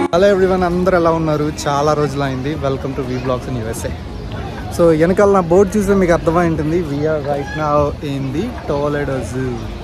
Hello everyone అందరు ఎలా ఉన్నారు చాలా రోజులు అయింది welcome to V blogs in USA so వెనకాల నా బోర్డు చూస్తే మీకు అర్థమై ఉంటుంది we are right now in the Toledo zoo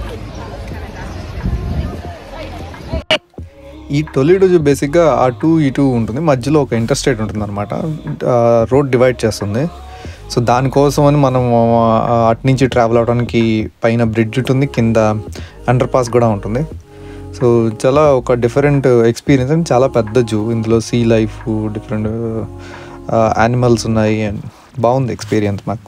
ఈ టొలిడో జూ బేసిక్గా అటు ఇటు ఉంటుంది మధ్యలో ఒక ఇంటర్స్టేట్ ఉంటుంది అనమాట రోడ్ డివైడ్ చేస్తుంది సో దానికోసం అని మనం ఆ, అటు నుంచి ట్రావెల్ అవడానికి పైన బ్రిడ్జ్ ఉంటుంది కింద అండర్ పాస్ కూడా ఉంటుంది సో చాలా ఒక డిఫరెంట్ ఎక్స్పీరియన్స్ అండ్ చాలా పెద్ద జూ ఇందులో సీ లైఫ్ డిఫరెంట్ యానిమల్స్ ఉన్నాయి అండ్ బాగుంది ఎక్స్పీరియన్స్ మాకు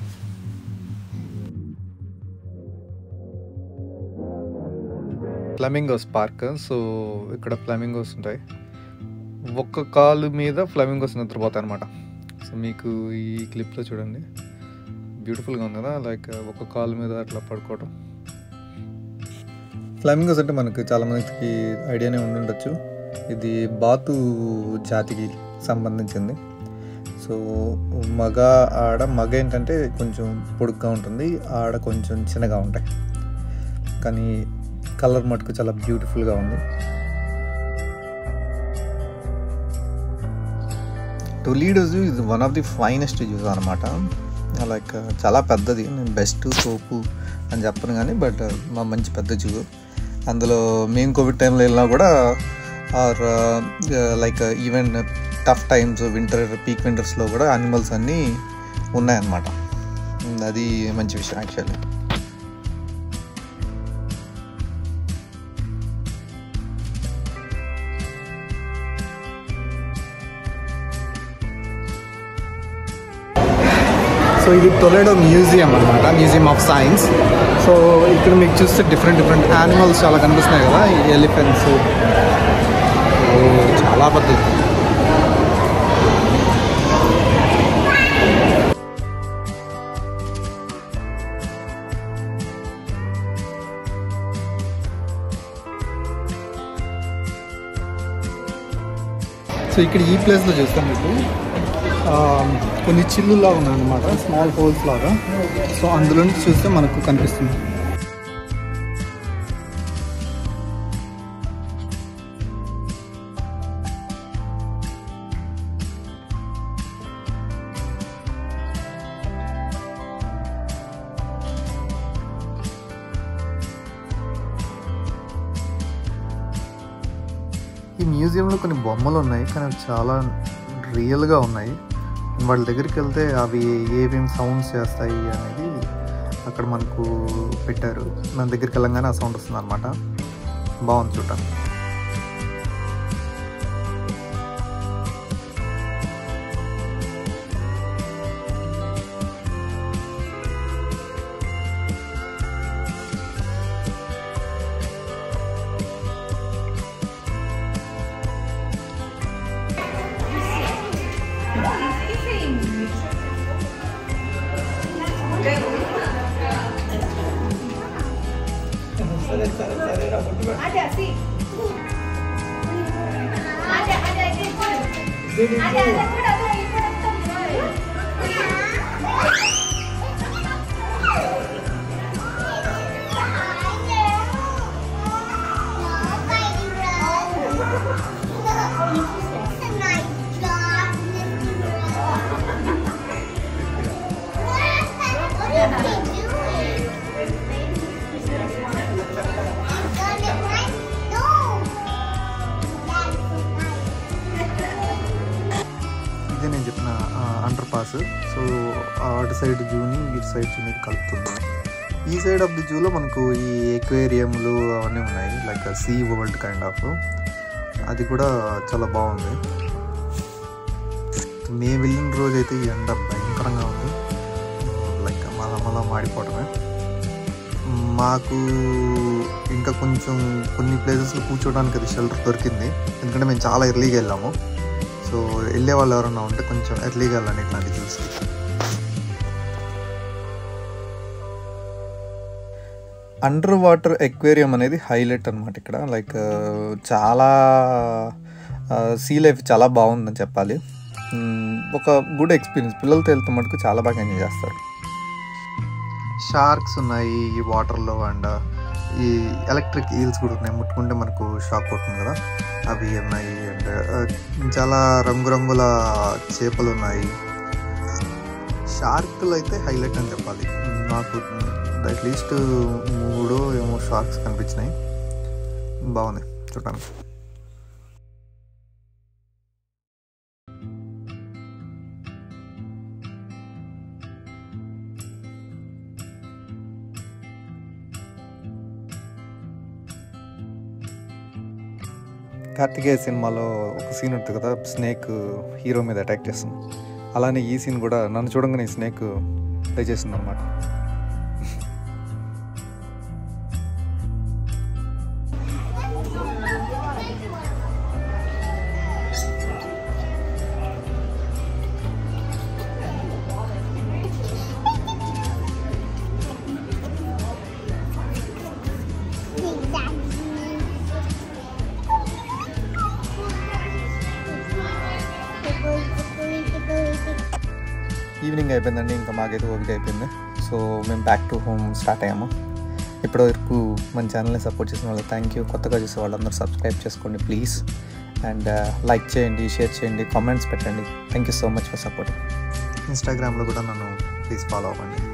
ఫ్లమింగోస్ పార్క్ సో ఇక్కడ ఫ్లమింగోస్ ఉంటాయి ఒక్క కాలు మీద ఫ్లమింగోస్ నిద్రపోతాయి అనమాట సో మీకు ఈ క్లిప్లో చూడండి బ్యూటిఫుల్గా ఉంది కదా లైక్ ఒక కాలు మీద అట్లా పడుకోవడం ఫ్లమింగోస్ అంటే మనకు చాలా మందికి ఐడియానే ఉండి ఉండొచ్చు ఇది బాతు జాతికి సంబంధించింది సో మగ ఆడ మగ ఏంటంటే కొంచెం పొడుగ్గా ఉంటుంది ఆడ కొంచెం చిన్నగా ఉంటాయి కానీ కలర్ మటుకు చాలా బ్యూటిఫుల్గా ఉంది టొలీడో జూ ఇది one of the finest zoos అనమాట లైక్ చాలా పెద్దది నేను బెస్ట్ సోపు అని చెప్పను కానీ బట్ మా మంచి పెద్ద జూ అందులో మేము కోవిడ్ టైంలో వెళ్ళినా కూడా or like even tough times winter peak వింటర్స్లో కూడా యానిమల్స్ అన్నీ ఉన్నాయన్నమాట అది మంచి విషయం యాక్చువల్లీ సో ఇది టొలెడో మ్యూజియం అనమాట మ్యూజియం ఆఫ్ సైన్స్ సో ఇక్కడ మీకు చూస్తే డిఫరెంట్ డిఫరెంట్ యానిమల్స్ చాలా కనిపిస్తున్నాయి కదా ఈ ఎలిఫెంట్స్ చాలా పెద్దది సో ఇక్కడ ఈ ప్లేస్లో చూస్తాం మీకు ఆ, కొన్ని చిల్లులా ఉన్నాయన్నమాట స్మాల్ హోల్స్ లాగా సో అందులో నుంచి చూస్తే మనకు కనిపిస్తుంది ఈ మ్యూజియంలో కొన్ని బొమ్మలు ఉన్నాయి కానీ అవి చాలా రియల్గా ఉన్నాయి వాళ్ళ దగ్గరికి వెళ్తే అవి ఏమేమి సౌండ్స్ చేస్తాయి అనేది అక్కడ మనకు పెట్టారు మన దగ్గరికి వెళ్ళంగానే ఆ సౌండ్ వస్తుంది అనమాట బాగుంది చూడటానికి Ada sih. Ada ada itu. Ada ada కూడా ada ఇప్పుడు ఇదే నేను చెప్పిన అండర్ పాస్ సో అటు సైడ్ జూని ఇటు సైడ్ జూని కలుపుతుంది ఈ సైడ్ ఆఫ్ ది జూలో మనకు ఈ ఎక్వేరియంలు అవన్నీ ఉన్నాయి like sea world kind of అది కూడా చాలా బాగుంది మేము వెళ్ళిన రోజు అయితే ఈ ఎండ భయంకరంగా ఉంది లైక్ మళ్ళా మళ్ళా మాడిపోవడమే మాకు ఇంకా కొంచెం కొన్ని ప్లేసెస్లో కూర్చోవడానికి అది షెల్టర్ దొరికింది ఎందుకంటే మేము చాలా ఎర్లీగా వెళ్ళాము సో వెళ్ళే వాళ్ళు ఎవరన్నా ఉంటే కొంచెం ఎర్లీగా వెళ్ళండి ఇట్లాంటి చూసి అండర్ వాటర్ ఎక్వేరియం అనేది హైలైట్ అనమాట ఇక్కడ లైక్ చాలా సీ లైఫ్ చాలా బాగుందని చెప్పాలి మ్, ఒక గుడ్ ఎక్స్పీరియన్స్ పిల్లలతో వెళ్తే మటుకు చాలా బాగా ఎంజాయ్ చేస్తారు షార్క్స్ ఉన్నాయి ఈ వాటర్లో అండ్ ఈ ఎలక్ట్రిక్ ఈల్స్ కూడా ఉన్నాయి ముట్టుకుంటే మనకు షాక్ కొడుతుంది కదా అవి ఉన్నాయి అండ్ చాలా రంగురంగుల చేపలు ఉన్నాయి షార్కులు అయితే హైలైట్ అని చెప్పాలి నాకు అట్లీస్ట్ మూడో ఏమో షార్క్స్ కనిపించినాయి బాగున్నాయి చూడడానికి కార్తికేయ సినిమాలో ఒక సీన్ ఉంటుంది కదా స్నేక్ హీరో మీద అటాక్ చేస్తుంది అలానే ఈ సీన్ కూడా నన్ను చూడంగానే ఈ స్నేక్ ప్లే చేస్తుంది అనమాట ఈవినింగ్ అయిపోయిందండి ఇంకా మాకైతే ఓపిక అయిపోయింది సో మేము బ్యాక్ టు హోమ్ స్టార్ట్ అయ్యాము ఇప్పటివరకు మన ఛానల్ని సపోర్ట్ చేసిన వాళ్ళు థ్యాంక్ యూ కొత్తగా చూసే వాళ్ళందరూ సబ్స్క్రైబ్ చేసుకోండి ప్లీజ్ అండ్ లైక్ చేయండి షేర్ చేయండి కామెంట్స్ పెట్టండి thank you so much for support ఇన్స్టాగ్రామ్లో కూడా నన్ను ప్లీజ్ ఫాలో అవ్వండి